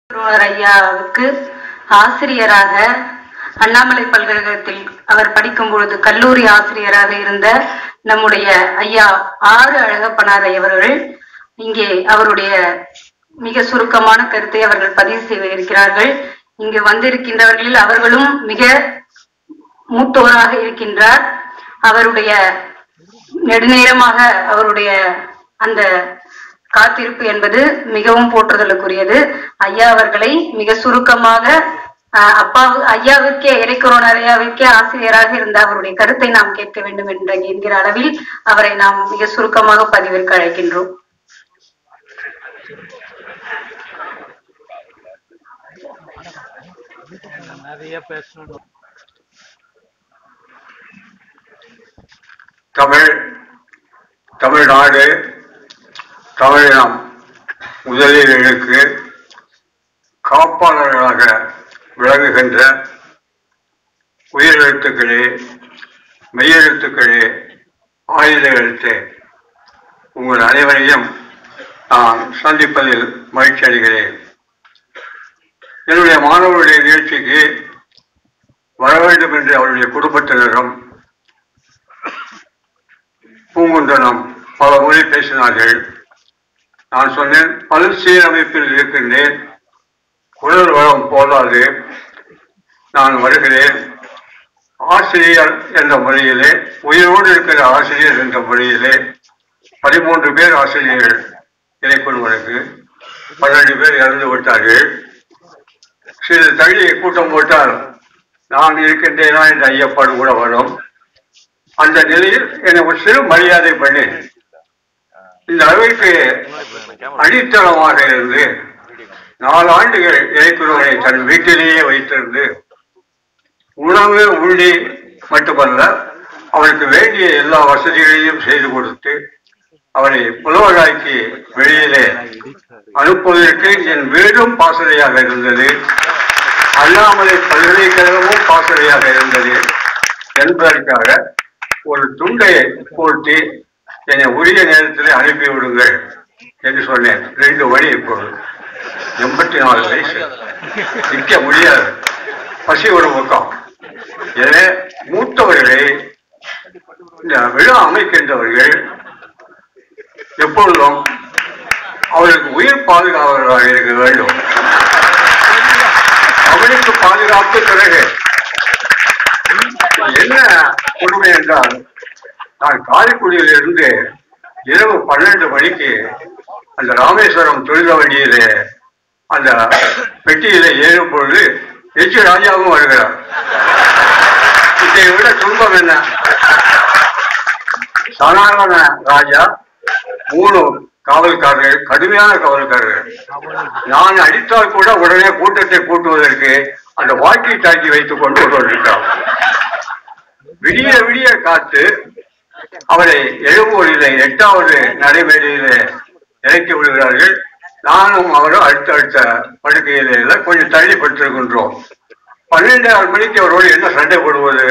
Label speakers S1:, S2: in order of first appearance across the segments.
S1: திருவாரூர் ஐயாவுக்கு ஆசிரியராக அண்ணாமலை பல்கலைக்கழகத்தில் அவர் படிக்கும் பொழுது கல்லூரி ஆசிரியராக இருந்த நம்முடைய ஐயா ஆறு அழகப்பனாரை அவர்கள் இங்கே அவருடைய மிக சுருக்கமான கருத்தை அவர்கள் பதிவு செய்ய இருக்கிறார்கள் இங்கு வந்திருக்கின்றவர்களில் அவர்களும் மிக மூத்தோராக இருக்கின்றார் அவருடைய நெடுநேரமாக அவருடைய அந்த காத்திருப்பு என்பது மிகவும் போற்றுதலுக்குரியது ஐயா அவர்களை மிக சுருக்கமாக அஹ், அப்பா ஐயாவிற்கே இறைக்குறோன் ஐயாவிற்கே ஆசிரியராக இருந்த அவருடைய கருத்தை நாம் கேட்க வேண்டும் என்ற என்கிற அளவில் அவரை நாம் மிக சுருக்கமாக பதிவிற்கு அழைக்கின்றோம்
S2: நிறைய பேசணும்
S3: தமிழ் தமிழ்நாடு தமிழினம் முதலீடுகளுக்கு காப்பாளர்களாக விளங்குகின்ற உயிரெழுத்துக்களே மெய்யெழுத்துக்களே ஆயுத எழுத்து உங்கள் அனைவரையும் நான் சந்திப்பதில் மகிழ்ச்சி அடைகிறேன் என்னுடைய மாணவர்களுடைய நிகழ்ச்சிக்கு வர வேண்டும் என்று அவருடைய குடும்பத்தினரும் பூங்குன்றனம் பல மொழி பேசினார்கள் நான் சொன்னேன் பல் சீரமைப்பில் இருக்கின்றேன் குரல் வளம் போதாது நான் வருகிறேன் ஆசிரியர் என்ற முறையிலே உயிரோடு இருக்கிற ஆசிரியர் என்ற முறையிலே பதிமூன்று பேர் ஆசிரியர்கள் இணைக்குழுவனுக்கு பன்னெண்டு பேர் இறந்து விட்டார்கள் சிறிது தள்ளி கூட்டம் போட்டால் நான் இருக்கின்றேனா என்ற ஐயப்பாடு கூட வரும் அந்த நிலையில் என்னை ஒரு சிறு மரியாதை பண்ணி இந்த அளவிற்கு அடித்தளமாக இருந்து நாலு ஆண்டுகள் இறைக்குறவனை தன் வீட்டிலேயே வைத்திருந்து உணவு உண்டி மட்டுமல்ல அவனுக்கு வேண்டிய எல்லா வசதிகளையும் செய்து கொடுத்து அவனை புலவராக்கி வெளியிலே அனுப்புவதற்கு என் வீடும் பாசறையாக இருந்தது அண்ணாமலை பல்கலைக்கழகமும் பாசறையாக இருந்தது என்பதற்காக ஒரு துண்டை போட்டு என்னை உரிய நேரத்தில் அனுப்பி விடுங்கள் என்று சொன்னேன் ரெண்டு மணி இப்போது எண்பத்தி நாலு வயசு நிற்க முடியாது பசி ஒரு பக்கம் எனவே மூத்தவர்களை இந்த விழா அமைக்கின்றவர்கள் எப்பொழுதும் அவர்களுக்கு உயிர் பாதுகாவலராக இருக்க வேண்டும் அவனுக்கு பாதுகாப்பு பிறகு என்ன கொடுமை என்றால் நான் காரைக்குடியில் இருந்து இரவு பன்னெண்டு மணிக்கு அந்த ராமேஸ்வரம் தொழில வண்டியிலே அந்த பெட்டியில ஏறும் பொழுது எச் ராஜாவும் வருகிறார் இதை விட துன்பம் என்ன சனாதன ராஜா மூணு காவல்காரர்கள் கடுமையான காவல்காரர்கள் நான் அடித்தால் கூட உடனே கூட்டத்தை கூட்டுவதற்கு அந்த வாக்கி டாக்கி வைத்துக் கொண்டு ஒருவர் இருக்கிறார் விடிய விடிய காத்து அவரை எழுபூரிலே எட்டாவது நடைமேடையிலே இறக்கி விடுகிறார்கள் நானும் அவரும் அடுத்தடுத்த படுக்கையிலே இல்லை, கொஞ்சம் தள்ளி பட்டிருக்கின்றோம் பன்னெண்டாவது மணிக்கு அவரோடு என்ன சண்டை போடுவது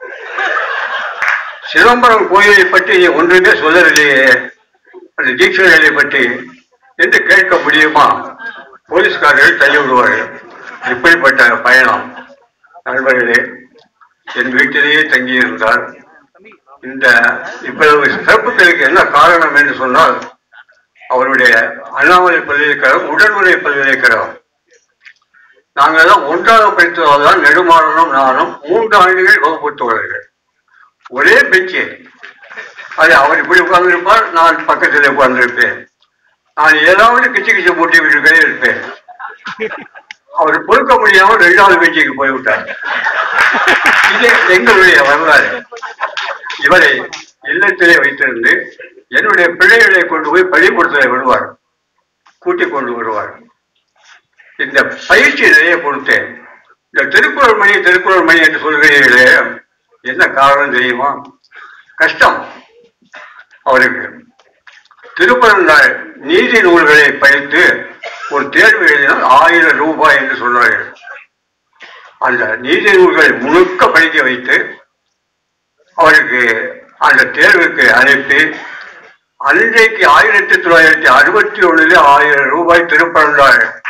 S3: சிதம்பரம் கோயிலை பற்றி ஒன்றுமே சொல்லவில்லையே அந்த தீட்சணைகளை பற்றி என்று கேட்க முடியுமா போலீஸ்காரர்கள் தள்ளி விடுவார்கள் இப்படிப்பட்ட பயணம் நண்பர்களே என் வீட்டிலேயே தங்கியிருந்தார் இந்த இவ்வளவு சிறப்புகளுக்கு என்ன காரணம் என்று சொன்னால் அவருடைய அண்ணாமலை பல்கலைக்கழகம் உடன்முறை பல்கலைக்கழகம் நாங்கள் எல்லாம் ஒன்றாக படித்ததால் தான் நெடுமாறனும் நானும் மூன்று ஆண்டுகள் வகுப்பு தோழர்கள் ஒரே பெஞ்சு அது அவர் இப்படி உட்கார்ந்திருப்பார் நான் பக்கத்தில் உட்கார்ந்திருப்பேன் நான் ஏதாவது கிச்சு கிச்சு மூட்டி விட்டுக்கே இருப்பேன் அவர் பொறுக்க முடியாமல் ரெண்டாவது பெஞ்சுக்கு போய்விட்டார் இது எங்களுடைய வரலாறு இவரை இல்லத்திலே வைத்திருந்து என்னுடைய பிள்ளைகளை கொண்டு போய் பள்ளிக்கூடத்தில் விடுவார் கூட்டிக் கொண்டு வருவார் இந்த பயிற்சி நிறைய கொடுத்தேன் இந்த திருக்குறள் மணி திருக்குறள் மணி என்று சொல்கிறீர்களே என்ன காரணம் தெரியுமா கஷ்டம் அவருக்கு திருக்குறள் நீதி நூல்களை படித்து ஒரு தேர்வு எழுதினால் ஆயிரம் ரூபாய் என்று சொன்னார்கள் அந்த நீதி நூல்களை முழுக்க படிக்க வைத்து அவருக்கு அந்த தேர்வுக்கு அனுப்பி அன்றைக்கு ஆயிரத்தி தொள்ளாயிரத்தி அறுபத்தி ஒண்ணுல ஆயிரம் ரூபாய் திருப்பந்தாள்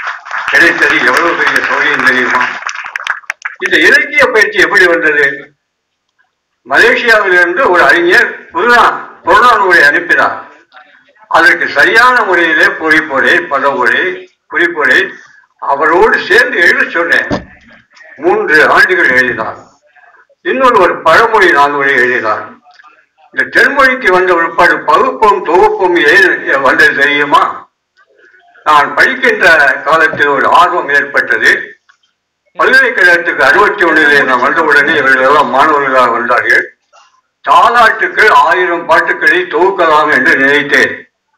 S3: கிடைத்தது எவ்வளவு பெரிய சௌரியம் தெரியுமா இந்த இலக்கிய பயிற்சி எப்படி வந்தது மலேசியாவிலிருந்து ஒரு அறிஞர் புதுதான் புறநானூரை அனுப்பினார் அதற்கு சரியான முறையிலே பொறிப்பொறை பதவுரை குறிப்புரை அவரோடு சேர்ந்து எழுத சொன்னேன் மூன்று ஆண்டுகள் எழுதினார் இன்னொரு ஒரு பழமொழி நான்குரை எழுதினார் இந்த தென்மொழிக்கு வந்த பிற்பாடு பகுப்பும் தொகுப்பும் ஏன் வந்தது தெரியுமா நான் படிக்கின்ற காலத்தில் ஒரு ஆர்வம் ஏற்பட்டது பல்கலைக்கழகத்துக்கு அறுபத்தி ஒண்ணிலே நான் வந்தவுடனே இவர்கள் எல்லாம் மாணவர்களாக வந்தார்கள் தாலாட்டுக்கள் ஆயிரம் பாட்டுக்களை தொகுக்கலாம் என்று நினைத்தேன்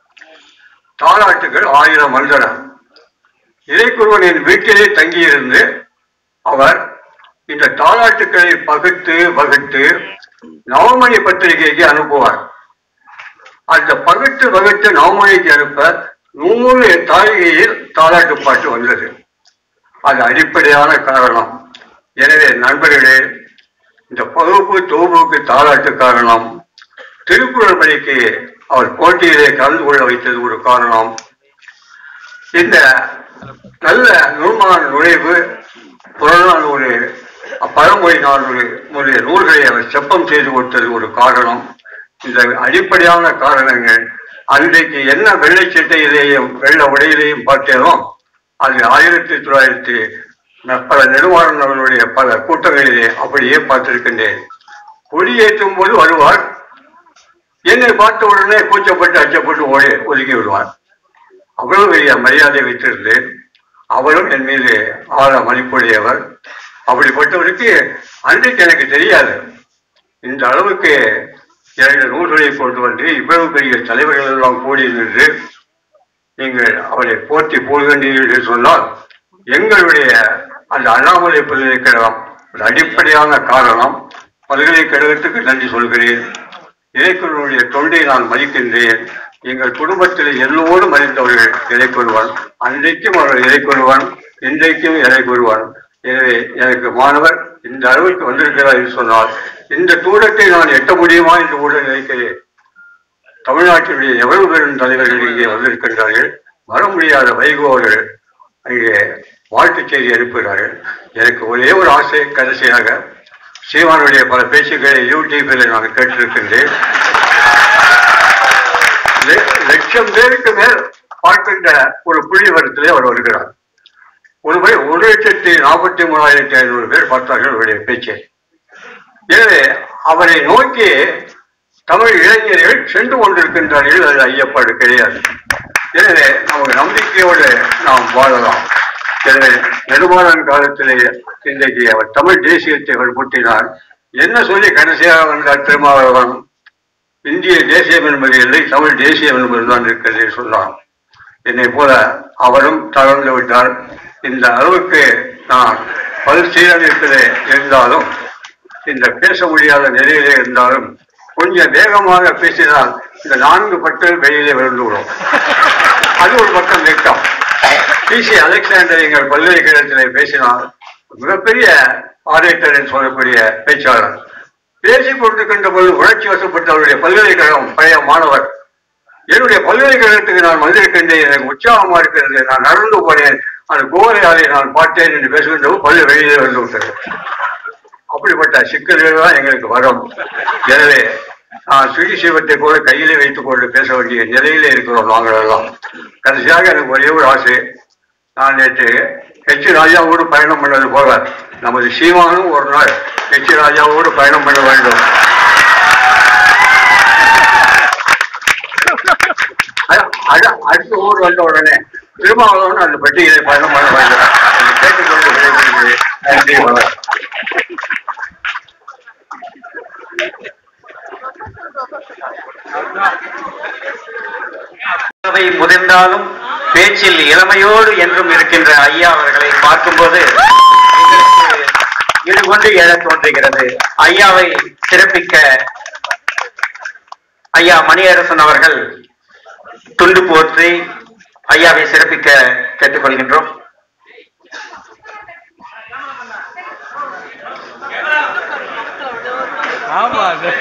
S3: தாலாட்டுகள் ஆயிரம் வந்தன இறைக்குருவன் என் வீட்டிலே தங்கியிருந்து அவர் இந்த தாலாட்டுக்களை பகுத்து வகுத்து நவமணி பத்திரிகைக்கு அனுப்புவார் அந்த பகுத்து வகுத்து நவமணிக்கு அனுப்ப நூறு தாளிகையில் தாலாட்டு பாட்டு வந்தது அது அடிப்படையான காரணம் எனவே நண்பர்களே இந்த பகுப்பு தொகுப்புக்கு தாளாட்டு காரணம் திருக்குறள் பணிக்கு அவர் போட்டியிலே கலந்து கொள்ள வைத்தது ஒரு காரணம் இந்த நல்ல நூல்மான நுழைவு புறநானூறு பழமொழி நானூறு முதலிய நூல்களை அவர் செப்பம் செய்து கொடுத்தது ஒரு காரணம் இந்த அடிப்படையான காரணங்கள் அன்றைக்கு என்ன வெள்ளை சட்டையிலேயும் வெள்ள உடையிலேயும் பார்த்தேனோ அது ஆயிரத்தி தொள்ளாயிரத்தி பல நெடுவாளர்களுடைய பல கூட்டங்களிலே அப்படியே பார்த்திருக்கின்றேன் கொடியேற்றும் போது வருவார் என்னை பார்த்த உடனே கூச்சப்பட்டு அச்சப்பட்டு ஓடி ஒதுக்கி விடுவார் அவ்வளவு பெரிய மரியாதை வைத்திருந்தேன் அவரும் என் மீது ஆழ மதிப்புடையவர் அப்படிப்பட்டவருக்கு அன்றைக்கு எனக்கு தெரியாது இந்த அளவுக்கு இரண்டு நூல்களை கொண்டு வந்து இவ்வளவு பெரிய தலைவர்கள் எல்லாம் கூடி நின்று நீங்கள் அவரை போற்றி போகின்றீர்கள் என்று சொன்னால் எங்களுடைய அந்த அண்ணாமலை பல்கலைக்கழகம் ஒரு அடிப்படையான காரணம் பல்கலைக்கழகத்துக்கு நன்றி சொல்கிறேன் இறைக்குழுவுடைய தொண்டை நான் மதிக்கின்றேன் எங்கள் குடும்பத்தில் எல்லோரும் மதித்தவர்கள் இறைக்குழுவன் அன்றைக்கும் அவர் இறைக்குழுவன் இன்றைக்கும் இறைக்குழுவன் எனவே எனக்கு மாணவர் இந்த அளவுக்கு வந்திருக்கிறார் என்று சொன்னால் இந்த தூரத்தை நான் எட்ட முடியுமா என்று கூட நினைக்கிறேன் தமிழ்நாட்டினுடைய எவ்வளவு பெரும் தலைவர்கள் இங்கே வந்திருக்கின்றார்கள் வர முடியாத வைகோ அவர்கள் இங்கே வாழ்த்துச் செய்தி அனுப்புகிறார்கள் எனக்கு ஒரே ஒரு ஆசை கடைசியாக சீமானுடைய பல பேச்சுக்களை யூடியூபில் நான் கேட்டிருக்கின்றேன் லெ- லட்சம் பேருக்கு மேல் பார்க்கின்ற ஒரு புள்ளிவரத்திலே அவர் வருகிறார் ஒருமுறை ஒரு லட்சத்தி நாற்பத்தி மூணாயிரத்தி ஐநூறு பேர் பார்த்தார்கள் அவருடைய பேச்சை எனவே அவரை நோக்கி தமிழ் இளைஞர்கள் சென்று கொண்டிருக்கின்றார்கள் அது ஐயப்பாடு கிடையாது எனவே நமக்கு நம்பிக்கையோடு நாம் வாழலாம் எனவே நெடுமாறன் காலத்திலே இன்றைக்கு அவர் தமிழ் தேசியத்தை அவர் முட்டினார் என்ன சொல்லி கடைசியாக வந்தார் திருமாவளவன் இந்திய தேசியம் என்பது இல்லை தமிழ் தேசியம் என்பதுதான் இருக்கிறது சொன்னார் என்னை போல அவரும் தளர்ந்து விட்டார் இந்த அளவுக்கு நான் பல் சீரமைப்பிலே இருந்தாலும் இந்த பேச முடியாத நிலையிலே இருந்தாலும் கொஞ்சம் வேகமாக பேசினால் இந்த நான்கு பற்கள் வெளியிலே விழுந்து விடும் அது ஒரு பக்கம் வெட்கம் பிசி அலெக்சாண்டர் எங்கள் பல்கலைக்கழகத்திலே பேசினார் மிகப்பெரிய ஆரேட்டர் என்று சொல்லக்கூடிய பேச்சாளர் பேசிக் கொண்டிருக்கின்ற பொழுது உணர்ச்சி வசப்பட்ட அவருடைய பல்கலைக்கழகம் பழைய மாணவர் என்னுடைய பல்கலைக்கழகத்துக்கு நான் வந்திருக்கின்றேன் எனக்கு உற்சாகமா இருக்கிறது நான் நடந்து போனேன் அந்த கோரையாலை நான் பார்த்தேன் என்று பேசுகின்ற போது பல்லு வெளியிலே வந்து விட்டது அப்படிப்பட்ட சிக்கல்கள் தான் எங்களுக்கு வரும் எனவே நான் சுகி சிவத்தை போல கையிலே வைத்துக் கொண்டு பேச வேண்டிய நிலையிலே இருக்கிறோம் நாங்கள் எல்லாம் கடைசியாக எனக்கு ஒரே ஒரு ஆசை நான் நேற்று ஹெச் ராஜாவோடு பயணம் பண்ணது போல நமது சீமானும் ஒரு நாள் ஹெச் ராஜாவோடு பயணம் பண்ண வேண்டும் அ- அடு- அடுத்த ஊர் வந்த உடனே திருமாவளவன் அந்த பட்டியலை பயணம் பண்ண வேண்டும் என்று கேட்டுக்கொண்டு விடைபெறுகிறேன். நன்றி வணக்கம்
S4: அவை முதிர்ந்தாலும் பேச்சில் இளமையோடு என்றும் இருக்கின்ற ஐயா அவர்களை பார்க்கும்போது எங்களுக்கு இது கொண்டு எழத் தோன்றுகிறது ஐயாவை சிறப்பிக்க ஐயா மணியரசன் அவர்கள் துண்டு போற்றி ஐயாவை சிறப்பிக்க கேட்டுக்கொள்கின்றோம்
S2: ஆமா அது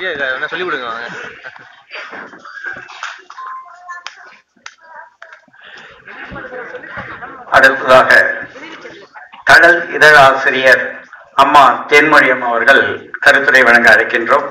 S2: தெரியாது என்ன சொல்லி கொடுங்க வாங்க
S4: அடுத்ததாக கடல் இதழாசிரியர் அம்மா தேன்மொழியம் அவர்கள் கருத்துரை வழங்க அழைக்கின்றோம்